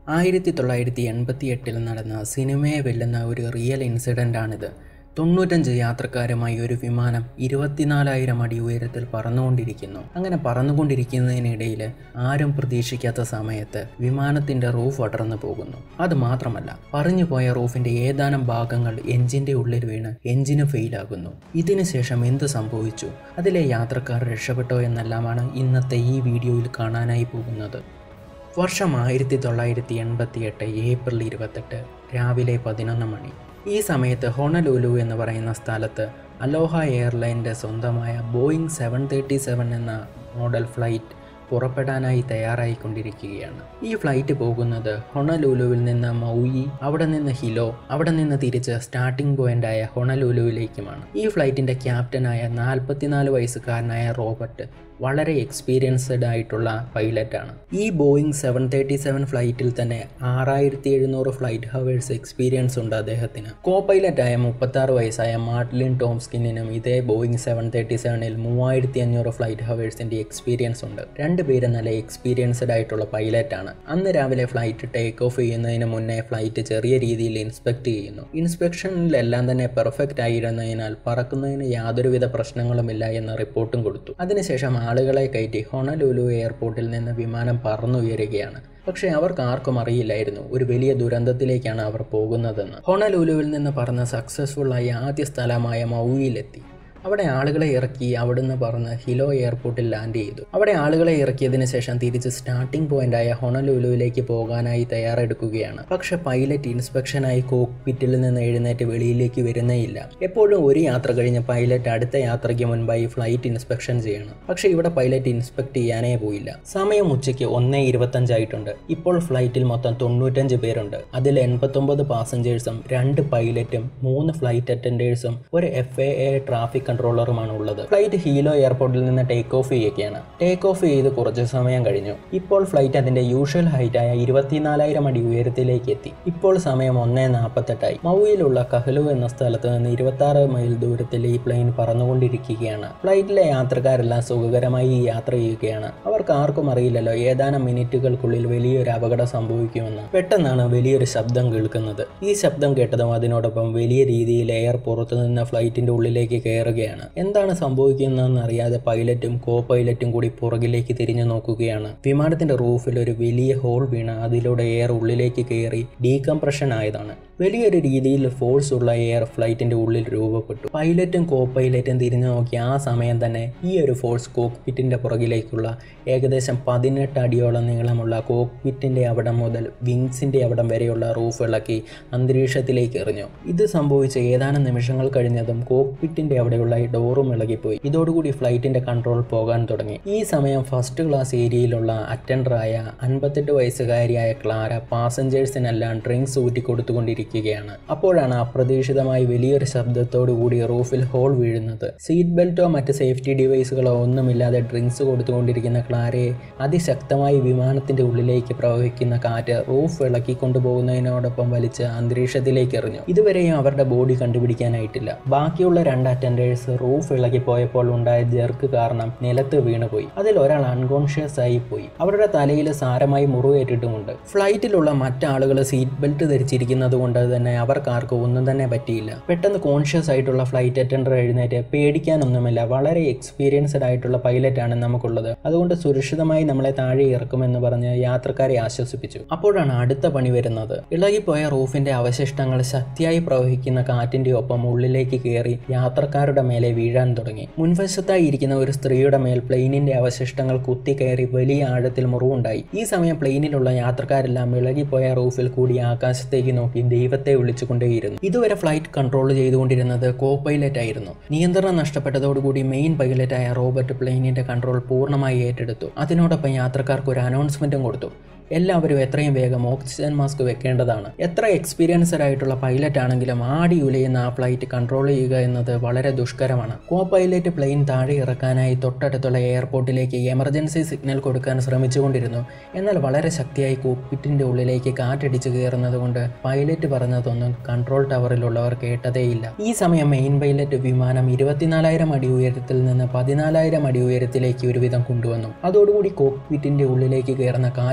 ആയിരത്തി തൊള്ളായിരത്തി എൺപത്തി എട്ടിൽ നടന്ന സിനിമയെ വെല്ലുന്ന ഒരു റിയൽ ഇൻസിഡൻ്റാണിത് തൊണ്ണൂറ്റഞ്ച് യാത്രക്കാരുമായി ഒരു വിമാനം ഇരുപത്തിനാലായിരം അടി ഉയരത്തിൽ പറന്നുകൊണ്ടിരിക്കുന്നു അങ്ങനെ പറന്നുകൊണ്ടിരിക്കുന്നതിനിടയിൽ ആരും പ്രതീക്ഷിക്കാത്ത സമയത്ത് വിമാനത്തിൻ്റെ റൂഫ് അടർന്നു പോകുന്നു അത് മാത്രമല്ല പറഞ്ഞുപോയ റൂഫിൻ്റെ ഏതാനും ഭാഗങ്ങൾ എഞ്ചിൻ്റെ ഉള്ളിൽ വീണ് എഞ്ചിന് ഫെയിലാകുന്നു ഇതിനുശേഷം എന്ത് സംഭവിച്ചു അതിലെ യാത്രക്കാർ രക്ഷപ്പെട്ടോ എന്നെല്ലാമാണ് ഇന്നത്തെ ഈ വീഡിയോയിൽ കാണാനായി പോകുന്നത് വർഷം ആയിരത്തി തൊള്ളായിരത്തി എൺപത്തി എട്ട് ഏപ്രിൽ ഇരുപത്തെട്ട് രാവിലെ പതിനൊന്ന് മണി ഈ സമയത്ത് ഹൊണലൂലു എന്ന് പറയുന്ന സ്ഥലത്ത് അലോഹ എയർലൈൻ്റെ സ്വന്തമായ ബോയിങ് സെവൻ തേർട്ടി സെവൻ എന്ന മോഡൽ ഫ്ലൈറ്റ് പുറപ്പെടാനായി തയ്യാറായിക്കൊണ്ടിരിക്കുകയാണ് ഈ ഫ്ലൈറ്റ് പോകുന്നത് ഹൊണലൂലുവിൽ നിന്ന് മൗയി അവിടെ നിന്ന് ഹിലോ അവിടെ നിന്ന് തിരിച്ച് സ്റ്റാർട്ടിംഗ് പോയിന്റായ ഹൊണലൂലുവിലേക്കുമാണ് ഈ ഫ്ലൈറ്റിൻ്റെ ക്യാപ്റ്റനായ നാൽപ്പത്തിനാല് വയസ്സുകാരനായ റോബർട്ട് വളരെ എക്സ്പീരിയൻസ്ഡ് ആയിട്ടുള്ള പൈലറ്റാണ് ഈ ബോയിങ് സെവൻ തേർട്ടി സെവൻ ഫ്ലൈറ്റിൽ തന്നെ ആറായിരത്തി എഴുന്നൂറ് ഫ്ലൈറ്റ് ഹവേഴ്സ് എക്സ്പീരിയൻസ് ഉണ്ട് അദ്ദേഹത്തിന് കോ പൈലറ്റായ മുപ്പത്താറ് വയസ്സായ മാർട്ടിലിൻ ടോംസ്കിനും ഇതേ ബോയിങ് സെവൻ തേർട്ടി സെവനിൽ മൂവായിരത്തി അഞ്ഞൂറ് ഫ്ലൈറ്റ് ഹവേഴ്സിൻ്റെ എക്സ്പീരിയൻസ് ഉണ്ട് രണ്ടുപേരും നല്ല എക്സ്പീരിയൻസ്ഡ് ആയിട്ടുള്ള പൈലറ്റാണ് അന്ന് രാവിലെ ഫ്ലൈറ്റ് ടേക്ക് ഓഫ് ചെയ്യുന്നതിന് മുന്നേ ഫ്ലൈറ്റ് ചെറിയ രീതിയിൽ ഇൻസ്പെക്ട് ചെയ്യുന്നു ഇൻസ്പെക്ഷനിലെല്ലാം തന്നെ പെർഫെക്റ്റ് ആയിരുന്നതിനാൽ പറക്കുന്നതിന് യാതൊരുവിധ പ്രശ്നങ്ങളുമില്ല എന്ന റിപ്പോർട്ടും കൊടുത്തു അതിനുശേഷം ആളുകളെ കയറ്റി ഹൊണലുലു എയർപോർട്ടിൽ നിന്ന് വിമാനം പറന്നുയരുകയാണ് പക്ഷേ അവർക്ക് ആർക്കും അറിയില്ലായിരുന്നു ഒരു വലിയ ദുരന്തത്തിലേക്കാണ് അവർ പോകുന്നതെന്ന് ഹൊണലുലുവിൽ നിന്ന് പറന്ന് സക്സസ്ഫുള്ളായി ആദ്യ സ്ഥലമായ മൗയിലെത്തി അവിടെ ആളുകളെ ഇറക്കി അവിടുന്ന് പറന്ന് ഹിലോ എയർപോർട്ടിൽ ലാൻഡ് ചെയ്തു അവിടെ ആളുകളെ ഇറക്കിയതിന് ശേഷം തിരിച്ച് സ്റ്റാർട്ടിംഗ് പോയിന്റായ ഹൊണലുലുവിലേക്ക് പോകാനായി തയ്യാറെടുക്കുകയാണ് പക്ഷെ പൈലറ്റ് ഇൻസ്പെക്ഷനായി കോക്പിറ്റിൽ നിന്ന് എഴുന്നേറ്റ് വെളിയിലേക്ക് വരുന്നേയില്ല എപ്പോഴും ഒരു യാത്ര കഴിഞ്ഞ് പൈലറ്റ് അടുത്ത യാത്രയ്ക്ക് മുൻപായി ഫ്ലൈറ്റ് ഇൻസ്പെക്ഷൻ ചെയ്യണം പക്ഷെ ഇവിടെ പൈലറ്റ് ഇൻസ്പെക്ട് ചെയ്യാനേ പോയില്ല സമയം ഉച്ചയ്ക്ക് ഒന്നേ ഇരുപത്തഞ്ചായിട്ടുണ്ട് ഇപ്പോൾ ഫ്ലൈറ്റിൽ മൊത്തം തൊണ്ണൂറ്റഞ്ച് പേരുണ്ട് അതിൽ എൺപത്തൊമ്പത് പാസഞ്ചേഴ്സും രണ്ട് പൈലറ്റും മൂന്ന് ഫ്ലൈറ്റ് അറ്റൻഡേഴ്സും ഒരു എഫ് എ എ ട്രാഫിക് കൺട്രോളറുമാണ് ഉള്ളത് ഫ്ലൈറ്റ് ഹീലോ എയർപോർട്ടിൽ നിന്ന് ടേക്ക് ഓഫ് ചെയ്യുകയാണ് ടേക്ക് ഓഫ് ചെയ്ത് കുറച്ച് സമയം കഴിഞ്ഞു ഇപ്പോൾ ഫ്ലൈറ്റ് അതിന്റെ യൂഷ്വൽ ഹൈറ്റായ ഇരുപത്തിനാലായിരം അടി ഉയരത്തിലേക്ക് എത്തി ഇപ്പോൾ സമയം ഒന്നേ നാൽപ്പത്തെട്ടായി മൗയിലുള്ള കഹ്ലു എന്ന സ്ഥലത്ത് നിന്ന് ഇരുപത്തി ആറ് മൈൽ ദൂരത്തിൽ ഈ പ്ലെയിൻ പറന്നുകൊണ്ടിരിക്കുകയാണ് ഫ്ലൈറ്റിലെ യാത്രക്കാരെല്ലാം സുഖകരമായി യാത്ര ചെയ്യുകയാണ് അവർക്ക് ആർക്കും അറിയില്ലല്ലോ ഏതാനും മിനിറ്റുകൾക്കുള്ളിൽ വലിയൊരു അപകടം സംഭവിക്കുമെന്ന് പെട്ടെന്നാണ് വലിയൊരു ശബ്ദം കേൾക്കുന്നത് ഈ ശബ്ദം കേട്ടതും അതിനോടൊപ്പം വലിയ രീതിയിൽ എയർ പുറത്തു നിന്ന് ഫ്ലൈറ്റിന്റെ ഉള്ളിലേക്ക് കയറുകയാണ് എന്താണ് സംഭവിക്കുന്നതെന്ന് അറിയാതെ പൈലറ്റും കോ പൈലറ്റും കൂടി പുറകിലേക്ക് തിരിഞ്ഞു നോക്കുകയാണ് വിമാനത്തിന്റെ റൂഫിൽ ഒരു വലിയ ഹോൾ വീണ് അതിലൂടെ എയർ ഉള്ളിലേക്ക് കയറി ഡീകംപ്രഷൻ ആയതാണ് വലിയൊരു രീതിയിൽ ഫോഴ്സ് ഉള്ള എയർ ഫ്ലൈറ്റിന്റെ ഉള്ളിൽ രൂപപ്പെട്ടു പൈലറ്റും കോ പൈലറ്റും തിരിഞ്ഞു നോക്കി ആ സമയം തന്നെ ഈ ഒരു ഫോഴ്സ് കോക്പിറ്റിന്റെ പുറകിലേക്കുള്ള ഏകദേശം പതിനെട്ട് അടിയോളം നീളമുള്ള കോക്പിറ്റിന്റെ അവിടം മുതൽ വിങ്സിന്റെ അവിടം വരെയുള്ള റൂഫ് ഇളക്കി അന്തരീക്ഷത്തിലേക്ക് എറിഞ്ഞു ഇത് സംഭവിച്ച് ഏതാനും നിമിഷങ്ങൾ കഴിഞ്ഞതും കോക്പിറ്റിന്റെ അവിടെയുള്ള ഈ ഡോറും ഇളകിപ്പോയി ഇതോടുകൂടി ഫ്ലൈറ്റിന്റെ കൺട്രോൾ പോകാൻ തുടങ്ങി ഈ സമയം ഫസ്റ്റ് ക്ലാസ് ഏരിയയിലുള്ള അറ്റൻഡറായ അൻപത്തെട്ട് വയസ്സുകാരിയായ ക്ലാര പാസഞ്ചേഴ്സിനെല്ലാം ഡ്രിങ്ക്സ് ഊറ്റി കൊടുത്തുകൊണ്ടിരിക്കുകയാണ് അപ്പോഴാണ് അപ്രതീക്ഷിതമായി വലിയൊരു ശബ്ദത്തോടു കൂടി റൂഫിൽ ഹോൾ വീഴുന്നത് സീറ്റ് ബെൽറ്റോ മറ്റ് സേഫ്റ്റി ഡിവൈസുകളോ ഒന്നുമില്ലാതെ ഡ്രിങ്ക്സ് കൊടുത്തുകൊണ്ടിരിക്കുന്ന ക്ലാരയെ അതിശക്തമായി വിമാനത്തിന്റെ ഉള്ളിലേക്ക് പ്രവഹിക്കുന്ന കാറ്റ് റൂഫ് ഇളക്കി കൊണ്ടുപോകുന്നതിനോടൊപ്പം വലിച്ച് അന്തരീക്ഷത്തിലേക്ക് എറിഞ്ഞു ഇതുവരെയും അവരുടെ ബോഡി കണ്ടുപിടിക്കാനായിട്ടില്ല ബാക്കിയുള്ള രണ്ട് അറ്റൻഡേഴ്സ് റൂഫ് ഇളകിപ്പോയപ്പോൾ ഉണ്ടായ ജെർക്ക് കാരണം നിലത്ത് വീണുപോയി അതിൽ ഒരാൾ അൺകോൺഷ്യസ് ആയി പോയി അവരുടെ തലയിൽ സാരമായി മുറിവേറ്റിട്ടുമുണ്ട് ഫ്ലൈറ്റിലുള്ള മറ്റാളുകൾ സീറ്റ് ബെൽറ്റ് ധരിച്ചിരിക്കുന്നത് കൊണ്ട് തന്നെ അവർക്കാർക്കും ഒന്നും തന്നെ പറ്റിയില്ല പെട്ടെന്ന് കോൺഷ്യസ് ആയിട്ടുള്ള ഫ്ലൈറ്റ് അറ്റൻഡർ എഴുന്നേറ്റ് പേടിക്കാനൊന്നുമില്ല വളരെ എക്സ്പീരിയൻസ്ഡ് ആയിട്ടുള്ള പൈലറ്റാണ് നമുക്കുള്ളത് അതുകൊണ്ട് സുരക്ഷിതമായി നമ്മളെ താഴെ ഇറക്കുമെന്ന് പറഞ്ഞ് യാത്രക്കാരെ ആശ്വസിപ്പിച്ചു അപ്പോഴാണ് അടുത്ത പണി വരുന്നത് ഇളകിപ്പോയ റൂഫിന്റെ അവശിഷ്ടങ്ങൾ ശക്തിയായി പ്രവഹിക്കുന്ന കാറ്റിന്റെ ഒപ്പം ഉള്ളിലേക്ക് കയറി യാത്രക്കാരുടെ മേലെ വീഴാൻ തുടങ്ങി മുൻവശത്തായി ഇരിക്കുന്ന ഒരു സ്ത്രീയുടെ മേൽ പ്ലെയിനിന്റെ അവശിഷ്ടങ്ങൾ കുത്തിക്കയറി വലിയ ആഴത്തിൽ മുറിവുണ്ടായി ഈ സമയം പ്ലെയിനിലുള്ള യാത്രക്കാരെല്ലാം ഇളകിപ്പോയ റൂഫിൽ കൂടി ആകാശത്തേക്ക് നോക്കി ദൈവത്തെ വിളിച്ചുകൊണ്ടേയിരുന്നു ഇതുവരെ ഫ്ലൈറ്റ് കൺട്രോൾ ചെയ്തുകൊണ്ടിരുന്നത് കോ പൈലറ്റ് ആയിരുന്നു നിയന്ത്രണം നഷ്ടപ്പെട്ടതോടുകൂടി മെയിൻ പൈലറ്റായ റോബർട്ട് പ്ലെയിനിന്റെ കൺട്രോൾ പൂർണ്ണമായി ഏറ്റെടുത്തു അതിനോടൊപ്പം യാത്രക്കാർക്ക് ഒരു അനൗൺസ്മെന്റും കൊടുത്തു എല്ലാവരും എത്രയും വേഗം ഓക്സിജൻ മാസ്ക് വെക്കേണ്ടതാണ് എത്ര എക്സ്പീരിയൻസ്ഡ് ആയിട്ടുള്ള പൈലറ്റ് ആണെങ്കിലും ആടി ഉലയുന്ന ആ ഫ്ലൈറ്റ് കൺട്രോൾ ചെയ്യുക എന്നത് വളരെ ദുഷ്കരമാണ് കോ പൈലറ്റ് പ്ലെയിൻ താഴെ ഇറക്കാനായി തൊട്ടടുത്തുള്ള എയർപോർട്ടിലേക്ക് എമർജൻസി സിഗ്നൽ കൊടുക്കാൻ ശ്രമിച്ചുകൊണ്ടിരുന്നു എന്നാൽ വളരെ ശക്തിയായി കോക്പിറ്റിന്റെ ഉള്ളിലേക്ക് കാറ്റടിച്ച് കയറുന്നത് കൊണ്ട് പൈലറ്റ് പറഞ്ഞതൊന്നും കൺട്രോൾ ടവറിലുള്ളവർ കേട്ടതേയില്ല ഈ സമയം മെയിൻ പൈലറ്റ് വിമാനം ഇരുപത്തിനാലായിരം അടി ഉയരത്തിൽ നിന്ന് പതിനാലായിരം അടി ഉയരത്തിലേക്ക് ഒരുവിധം കൊണ്ടുവന്നു അതോടുകൂടി കോക്പിറ്റിന്റെ ഉള്ളിലേക്ക് കയറുന്ന കാറ്റ് കുറഞ്ഞു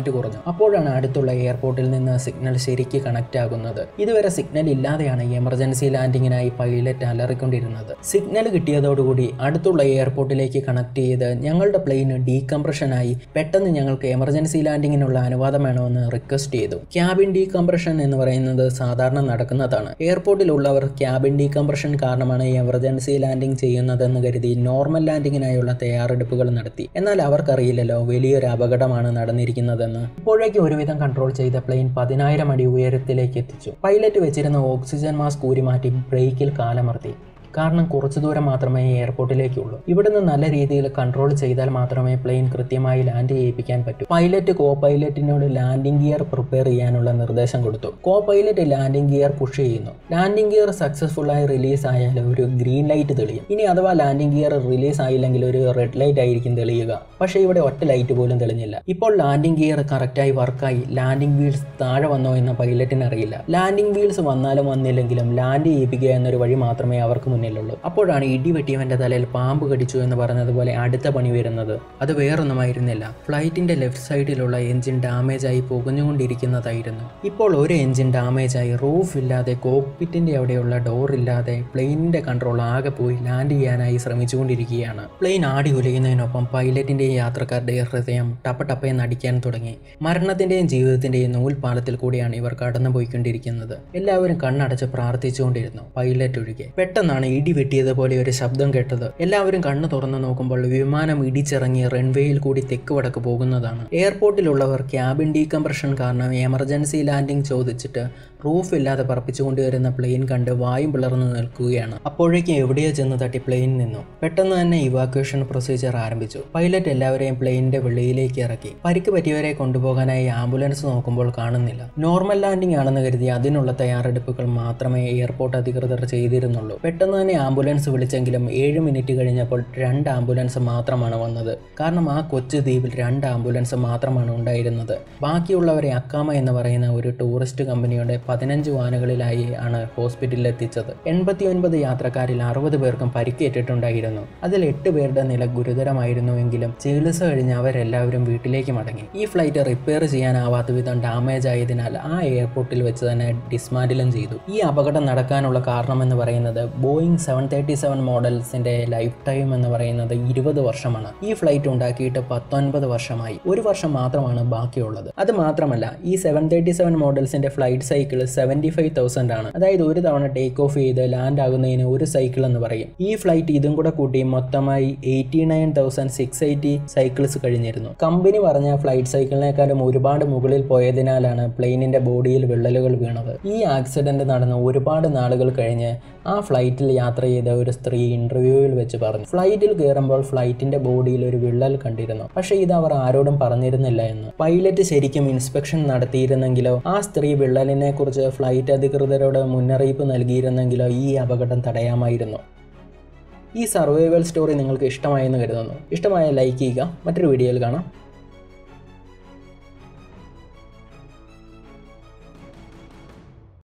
അപ്പോഴാണ് അടുത്തുള്ള എയർപോർട്ടിൽ നിന്ന് സിഗ്നൽ ശരിക്ക് കണക്റ്റ് ആകുന്നത് ഇതുവരെ സിഗ്നൽ ഇല്ലാതെയാണ് എമർജൻസി ലാൻഡിങ്ങിനായി പൈലറ്റ് അലറിക്കൊണ്ടിരുന്നത് സിഗ്നൽ കിട്ടിയതോടുകൂടി അടുത്തുള്ള എയർപോർട്ടിലേക്ക് കണക്ട് ചെയ്ത് ഞങ്ങളുടെ പ്ലെയിന് ഡീകംപ്രഷനായി പെട്ടെന്ന് ഞങ്ങൾക്ക് എമർജൻസി ലാൻഡിങ്ങിനുള്ള അനുവാദം വേണമെന്ന് റിക്വസ്റ്റ് ചെയ്തു ക്യാബിൻ ഡീകംപ്രഷൻ എന്ന് പറയുന്നത് സാധാരണ നടക്കുന്നതാണ് എയർപോർട്ടിലുള്ളവർ ക്യാബിൻ ഡീകംപ്രഷൻ കാരണമാണ് എമർജൻസി ലാൻഡിംഗ് ചെയ്യുന്നതെന്ന് കരുതി നോർമൽ ലാൻഡിങ്ങിനായുള്ള തയ്യാറെടുപ്പുകൾ നടത്തി എന്നാൽ അവർക്കറിയില്ലല്ലോ വലിയൊരു അപകടമാണ് നടന്നിരിക്കുന്നതെന്ന് ഇപ്പോഴേക്കും ഒരുവിധം കൺട്രോൾ ചെയ്ത പ്ലെയിൻ പതിനായിരം അടി ഉയരത്തിലേക്ക് എത്തിച്ചു പൈലറ്റ് വെച്ചിരുന്ന ഓക്സിജൻ മാസ്ക് ഊരിമാറ്റി ബ്രേക്കിൽ കാലമർത്തി കാരണം കുറച്ചു ദൂരം മാത്രമേ എയർപോർട്ടിലേക്കുള്ളൂ ഇവിടുന്ന് നല്ല രീതിയിൽ കൺട്രോൾ ചെയ്താൽ മാത്രമേ പ്ലെയിൻ കൃത്യമായി ലാൻഡ് ചെയ്യിപ്പിക്കാൻ പറ്റൂ പൈലറ്റ് കോ പൈലറ്റിനോട് ലാൻഡിംഗ് ഗിയർ പ്രിപ്പയർ ചെയ്യാനുള്ള നിർദ്ദേശം കൊടുത്തു co pilot landing gear push ചെയ്യുന്നു ലാൻഡിംഗ് ഗിയർ സക്സസ്ഫുൾ ആയി റിലീസ് ആയാൽ ഒരു ഗ്രീൻ ലൈറ്റ് തെളിയും ഇനി അഥവാ ലാൻഡിംഗ് ഗിയർ റിലീസ് ആയില്ലെങ്കിൽ ഒരു റെഡ് ലൈറ്റ് ആയിരിക്കും തെളിയുക പക്ഷേ ഇവിടെ ഒറ്റ ലൈറ്റ് പോലും തെളിഞ്ഞില്ല ഇപ്പോൾ ലാൻഡിംഗ് ഗിയർ കറക്റ്റായി വർക്കായി ലാൻഡിംഗ് വീൽസ് താഴെ വന്നോ എന്ന് പൈലറ്റിന് അറിയില്ല ലാൻഡിംഗ് വീൽസ് വന്നാലും വന്നില്ലെങ്കിലും ലാൻഡ് ചെയ്യിപ്പിക്കുക എന്നൊരു വഴി മാത്രമേ അവർക്ക് മുന്നിലുള്ളൂ അപ്പോഴാണ് ഇടി വെട്ടിയവന്റെ തലയിൽ പാമ്പ് കടിച്ചു എന്ന് പറഞ്ഞതുപോലെ അടുത്ത പണി വരുന്നത് അത് വേറൊന്നുമായിരുന്നില്ല ഫ്ലൈറ്റിന്റെ ലെഫ്റ്റ് സൈഡിലുള്ള എഞ്ചിൻ ഡാമേജ് ആയി പുകഞ്ഞുകൊണ്ടിരിക്കുന്നതായിരുന്നു ഇപ്പോൾ ഒരു എഞ്ചിൻ ഡാമേജ് ആയി റൂഫ് ഇല്ലാതെ കോക്പിറ്റിന്റെ അവിടെയുള്ള ഡോർ ഇല്ലാതെ പ്ലെയിനിന്റെ കൺട്രോൾ ആകെ പോയി ലാൻഡ് ചെയ്യാനായി ശ്രമിച്ചുകൊണ്ടിരിക്കുകയാണ് പ്ലെയിൻ ആടി ഉലയുന്നതിനൊപ്പം പൈലറ്റിന്റെയും യാത്രക്കാരുടെയും ഹൃദയം ടപ്പ ടപ്പയെന്ന് അടിക്കാൻ തുടങ്ങി മരണത്തിന്റെയും ജീവിതത്തിന്റെയും നൂൽപാലത്തിൽ കൂടിയാണ് ഇവർ കടന്നുപോയിക്കൊണ്ടിരിക്കുന്നത് എല്ലാവരും കണ്ണടച്ച് പ്രാർത്ഥിച്ചുകൊണ്ടിരുന്നു പൈലറ്റ് ഒഴികെ പെട്ടെന്നാണ് ഇടി വെട്ടിയതുപോലെ ഒരു ശബ്ദം കേട്ടത് എല്ലാവരും കണ്ണു തുറന്നു നോക്കുമ്പോൾ വിമാനം ഇടിച്ചിറങ്ങി റൺവേയിൽ കൂടി തെക്ക് വടക്ക് പോകുന്നതാണ് എയർപോർട്ടിലുള്ളവർ ക്യാബിൻ ഡീകംപ്രഷൻ കാരണം എമർജൻസി ലാൻഡിംഗ് ചോദിച്ചിട്ട് റൂഫ് ഇല്ലാതെ പറപ്പിച്ചുകൊണ്ടുവരുന്ന പ്ലെയിൻ കണ്ട് വായും പിളർന്നു നിൽക്കുകയാണ് അപ്പോഴേക്കും എവിടെയോ ചെന്ന് തട്ടി പ്ലെയിൻ നിന്നു പെട്ടെന്ന് തന്നെ ഇവാക്വേഷൻ പ്രൊസീജിയർ ആരംഭിച്ചു പൈലറ്റ് എല്ലാവരെയും പ്ലെയിനിന്റെ വെളിയിലേക്ക് ഇറക്കി പരിക്ക് പറ്റിയവരെ കൊണ്ടുപോകാനായി ആംബുലൻസ് നോക്കുമ്പോൾ കാണുന്നില്ല നോർമൽ ലാൻഡിംഗ് ആണെന്ന് കരുതി അതിനുള്ള തയ്യാറെടുപ്പുകൾ മാത്രമേ എയർപോർട്ട് അധികൃതർ ചെയ്തിരുന്നുള്ളൂ പെട്ടെന്ന് തന്നെ ആംബുലൻസ് വിളിച്ചെങ്കിലും ഏഴ് മിനിറ്റ് കഴിഞ്ഞപ്പോൾ രണ്ട് ആംബുലൻസ് മാത്രമാണ് വന്നത് കാരണം ആ കൊച്ചു ദ്വീപിൽ രണ്ട് ആംബുലൻസ് മാത്രമാണ് ഉണ്ടായിരുന്നത് ബാക്കിയുള്ളവരെ അക്കാമ എന്ന് പറയുന്ന ഒരു ടൂറിസ്റ്റ് കമ്പനിയുടെ പതിനഞ്ച് വാനുകളിലായി ആണ് ഹോസ്പിറ്റലിൽ എത്തിച്ചത് എൺപത്തി ഒൻപത് യാത്രക്കാരിൽ അറുപത് പേർക്കും പരിക്കേറ്റിട്ടുണ്ടായിരുന്നു അതിൽ എട്ട് പേരുടെ നില ഗുരുതരമായിരുന്നുവെങ്കിലും ചികിത്സ കഴിഞ്ഞ് അവരെല്ലാവരും വീട്ടിലേക്ക് മടങ്ങി ഈ ഫ്ലൈറ്റ് റിപ്പയർ ചെയ്യാനാവാത്ത വിധം ഡാമേജ് ആയതിനാൽ ആ എയർപോർട്ടിൽ വെച്ച് തന്നെ ഡിസ്മാൻഡിലും ചെയ്തു ഈ അപകടം നടക്കാനുള്ള കാരണമെന്ന് പറയുന്നത് ബോയിങ് സെവൻ തേർട്ടി സെവൻ മോഡൽസിന്റെ ലൈഫ് ടൈം എന്ന് പറയുന്നത് ഇരുപത് വർഷമാണ് ഈ ഫ്ലൈറ്റ് ഉണ്ടാക്കിയിട്ട് പത്തൊൻപത് വർഷമായി ഒരു വർഷം മാത്രമാണ് ബാക്കിയുള്ളത് അത് മാത്രമല്ല ഈ സെവൻ തേർട്ടി സെവൻ മോഡൽസിന്റെ flight cycle seventy five thousand ആണ് അതായത് ഒരു തവണ ടേക്ക് ഓഫ് ചെയ്ത് ലാൻഡ് ആകുന്നതിന് ഒരു സൈക്കിൾ എന്ന് പറയും ഈ ഫ്ലൈറ്റ് ഇതും കൂടെ കൂട്ടി മൊത്തമായി eighty nine thousand six eighty cycles കഴിഞ്ഞിരുന്നു കമ്പനി പറഞ്ഞ ഫ്ലൈറ്റ് സൈക്കിളിനേക്കാളും ഒരുപാട് മുകളിൽ പോയതിനാലാണ് പ്ലെയിനിന്റെ ബോഡിയിൽ വിള്ളലുകൾ വീണത് ഈ ആക്സിഡന്റ് നടന്ന് ഒരുപാട് നാളുകൾ കഴിഞ്ഞ് ആ ഫ്ലൈറ്റിൽ യാത്ര ചെയ്ത ഒരു സ്ത്രീ ഇന്റർവ്യൂവിൽ വെച്ച് പറഞ്ഞു ഫ്ലൈറ്റിൽ കയറുമ്പോൾ ഫ്ലൈറ്റിന്റെ ബോഡിയിൽ ഒരു വിള്ളൽ കണ്ടിരുന്നു പക്ഷേ ഇത് അവർ ആരോടും പറഞ്ഞിരുന്നില്ല എന്ന് പൈലറ്റ് ശരിക്കും ഇൻസ്പെക്ഷൻ നടത്തിയിരുന്നെങ്കിലോ ആ സ്ത്രീ വിള്ളലിനെ കുറിച്ച് ഫ്ലൈറ്റ് അധികൃതരോട് മുന്നറിയിപ്പ് നൽകിയിരുന്നെങ്കിലോ ഈ അപകടം തടയാമായിരുന്നു ഈ സർവൈവൽ സ്റ്റോറി നിങ്ങൾക്ക് ഇഷ്ടമായെന്ന് കരുതുന്നു ഇഷ്ടമായ ലൈക്ക് ചെയ്യുക മറ്റൊരു വീഡിയോയിൽ കാണാം